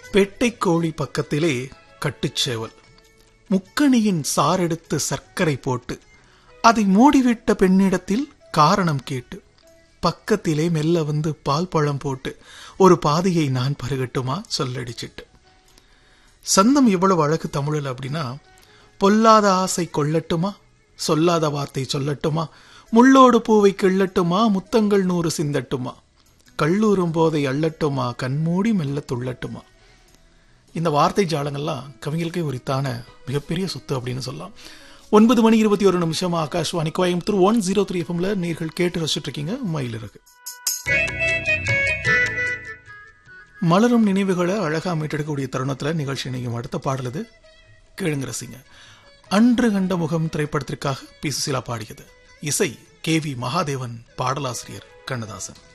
பெட்டைக் கோழி பக்கத்திலே கட்டுச்சேவல் முக்கணியின் சாரெடுத்து சர்க்கரை போட்டு அதை மூடிவிட்ட பெண்ணிடத்தில் காரணம் கேட்டு பக்கத்திலே மெல்ல வந்து பால் பழம் போட்டு ஒரு பாதையை நான் பருகட்டுமா சொல்லடிச்சிட்டு சந்தம் எவ்வளவு அழகு தமிழில் அப்படின்னா பொல்லாத ஆசை கொள்ளட்டுமா சொல்லாத வார்த்தை சொல்லட்டுமா முள்ளோடு பூவை கிள்ளட்டுமா முத்தங்கள் நூறு சிந்தட்டுமா கல்லூரும் போதை அள்ளட்டுமா கண்மூடி மெல்ல துள்ளட்டுமா இந்த வார்த்தை ஜாலங்கள்லாம் கவிஞர்களுக்கே உரித்தான மிகப்பெரிய சொத்து அப்படின்னு சொல்லலாம் ஒன்பது மணி இருபத்தி ஒரு நிமிஷம் Akashvani Coimbatore one zero three எஃப்எம்ல நீர்கள் கேட்டு ரசிச்சுட்டு இருக்கீங்க மயிலிறகு மலரும் நினைவுகளை அழகா மீட்டெடுக்கக்கூடிய தருணத்துல நிகழ்ச்சி நீங்க அடுத்த பாடலுது கேளுங்க ரசிங்க அன்று கண்ட முகம் திரைப்படத்திற்காக பி சுசிலா பாடியது இசை கே வி மகாதேவன் பாடலாசிரியர் கண்ணதாசன்